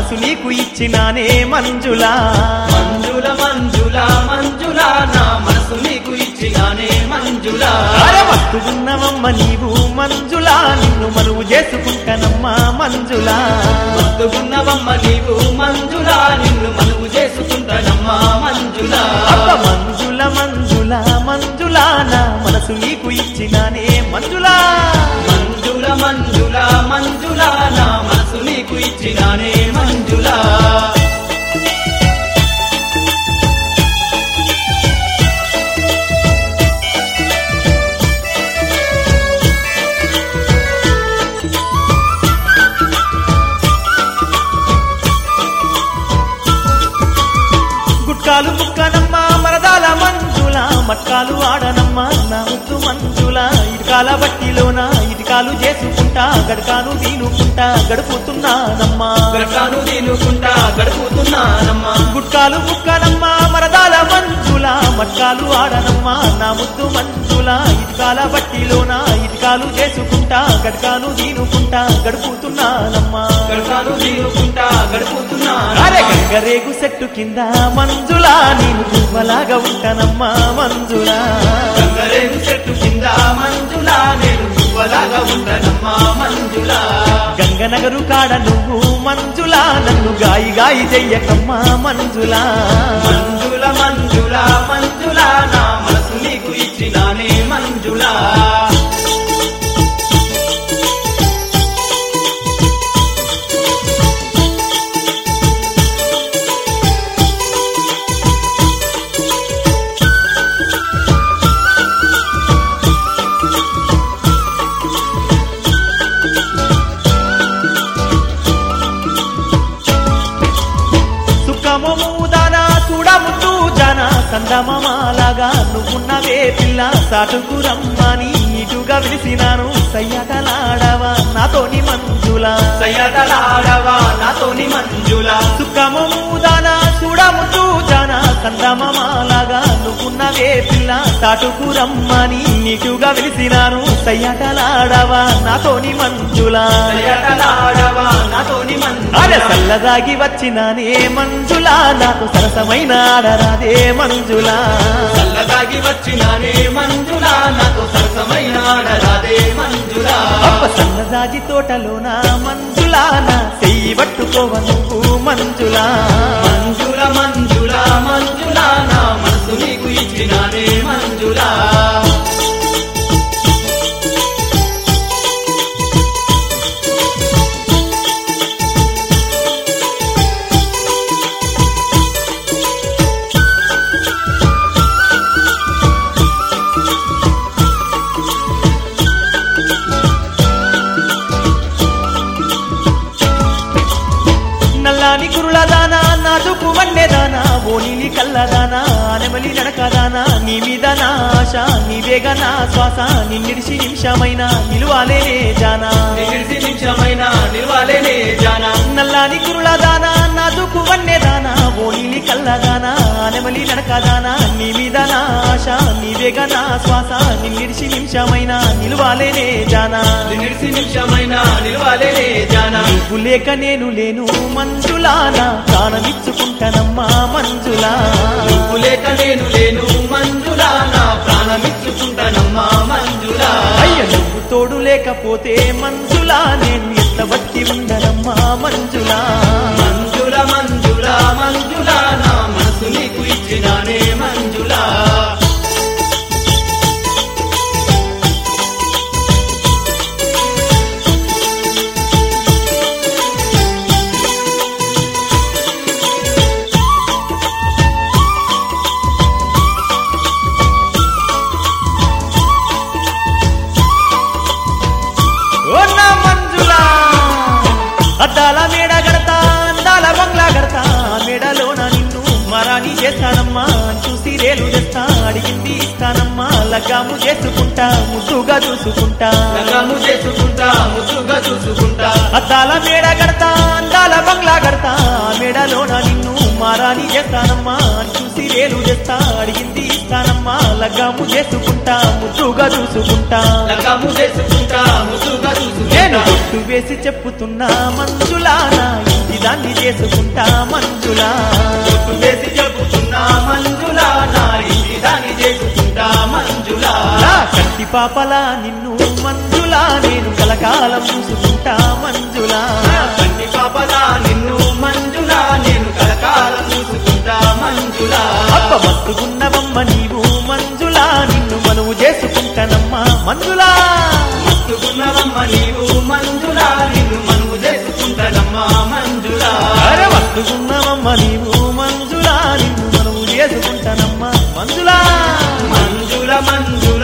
మనసు నీకు ఇచ్చినానే మంజులా మంజుల మంజుల మంజుల నా మనసు నీకు ఇచ్చినానే మంజుల అరే వస్తున్నవమ్మ నీవు మంజులా నిన్ను మనువు చేసుకుంటానమ్మా మంజులా మత్తుకున్నవమ్మ నీవు మంజుల నిన్ను మనువు చేసుకుంటానమ్మా మంజుల అబ్బ మంజుల మంజుల మంజులా నా మనసు నీకు ఇచ్చినానే మంజులా మంజుల మంజుల మంజుల నా మనసు నీకు ఇచ్చినానే మంజుల గుట్కాలు ముక్కనమ్మ మరదాల మంజుల మట్కాలు ఆడనమ్మ నా ముద్దు మంజుల ఇటుకాల బట్టిలోన ఇటుకాలు చేసుకుంటా గడకాను దీనుకుంటా గడుపుతున్నానమ్మా గడకాను దీనుకుంటా గడుపుతున్నానమ్మా గుట్కాలు ముక్కనమ్మ మరదాల మంజుల మట్కాలు ఆడనమ్మ నా ముద్దు మంజుల ఇటుకాల బట్టిలోన ఇటుకాలు చేసుకుంటా గడకాను దీనుకుంటా గడుపుతున్నానమ్మా గడకాను దీనుకుంటా గడుపుతున్నా అరే గంగరేగు చెట్టు కింద మంజులా నేను గువ్వలాగా ఉంటానమ్మా మంజులా గంగరేగు చెట్టు కింద మంజుల నేను పువ్వలాగా ఉంటానమ్మా మంజుల గంగనగరు కాడ నువ్వు మంజులా నన్ను గాయి గాయి చెయ్యకమ్మా మంజులా మంజుల మంజుల మంజుల నా మనసు నీకు ఇచ్చినానే మంజుల సుఖమము దానా చూడముద్దు జన సందమాలాగా నువ్వున్నవే పిల్ల సాటుకు రమ్మని ఇటుగా పిలిచినాను సయ్యటలాడవా నాతోని మంజులా సయ్యటలాడవా నాతోని మంజుల సుఖమము దానా చూడముద్దు జన సందమాలాగా నువ్వున్నవే పిల్ల సాటుకు రమ్మని నీటుగా పిలిచినాను సయ్యటలాడవా నాతోని మంజులా సయ్యటలాడవా నాతోని అరే మంజుల చల్లదాగి వచ్చినానే మంజులా నాకు సరసమైన ఆడరాదే మంజులా చల్లదాగి వచ్చినానే మంజుల నాతో సరసమైన ఆడరాదే మంజుల అప్ప సన్నజాజి తోటలోన మంజులా నా చెయ్యి పట్టుకోవ నువ్వు మంజులా మంజుల మంజుల మంజుల నా మనసు నీకు ఇచ్చినానే మంజుల నల్లాని కురుల దానా నాజుకు వన్నె దానా ఓ నీలి కల్లదానా నెమలి నడకదానా నీ మీద నా ఆశ నీవేగా నా శ్వాస నిన్నిడిసి నిమిషమైన నిలువాలేనే జానా నిలిసి నిమిషమైన నిలవాలేనే జానా నల్లాని కురుల దానా నాజుకు వన్నె దానా ఓ నీలి కల్లదానా నెమలి నడకదానా నీ మీద నా ఆశ నీవేగా నా శ్వాస నిన్నిడిసి నిమిషమైన నిలువాలేనే జానా నిలిసి నిమిషమైన నిలవాలేనే జానా నువ్వు లేక నేను లేను మంజులా నా ప్రాణమిచ్చుకుంటానమ్మా మంజులా నువ్వు లేక నేను లేను మంజుల నా ప్రాణమిచ్చుకుంటానమ్మా మంజుల అయ్య నువ్వు తోడు లేకపోతే మంజులా నేను ఎట్ల బట్టి ఉండనమ్మా మంజులా మంజుల మంజుల మంజుల నా మనసు నీకు ఇచ్చినానే మంజుల ఓ నా మంజులా అద్దాల మేడ గడతా అందాల బంగ్లా గడతా మేడలోన నిన్ను మరాని చేస్తానమ్మా చూసి రేలు తెస్తా అడిగింది ఇస్తానమ్మా లగ్గాము చేసుకుంటా ముద్దుగా చూసుకుంటా రంగము చేసుకుంటా ముద్దుగా చూసుకుంటా అద్దాల మేడ గడతా అందాల బంగ్లా గడతా మేడలోన నిన్ను మారాని చేస్తానమ్మా చూసి రేలు చేస్తా అడిగింది ఇస్తానమ్మా లగ్గాము చేసుకుంటా ముద్దుగా చూసుకుంటా రంగము చేసుకుంటా ముద్దుగా నేను చూసుకుంటా గుట్టు వేసి చెప్పుతున్నా మంజులానా ఇంటి దాన్ని చేసుకుంటా మంజులా గుర్తు చేసి చెబుతున్నా మంజులా నా ఇంటి దాన్ని చేసుకుంటా మంజులా నా కంటి పాపలా నిన్ను మంజులా నేను కలకాలం చూసుకుంటా మంజులా నా కంటి పాపలా నిన్ను మంజులా నేను కలకాలం చూసుకుంటా మంజులా అబ్బ మస్తుకున్నవమ్మ నీవు మంజులా నిన్ను మనువు చేసుకుంటానమ్మా మంజులా మస్తుకున్నవమ్మ నీవు మంజులా నిన్ను మనువు చేసుకుంటానమ్మా మంజులా అరే మస్తుకున్నవమ్మ నీవు మంజులా నిన్ను మనువు చేసుకుంటానమ్మా మంజులా మంజుల మంజుల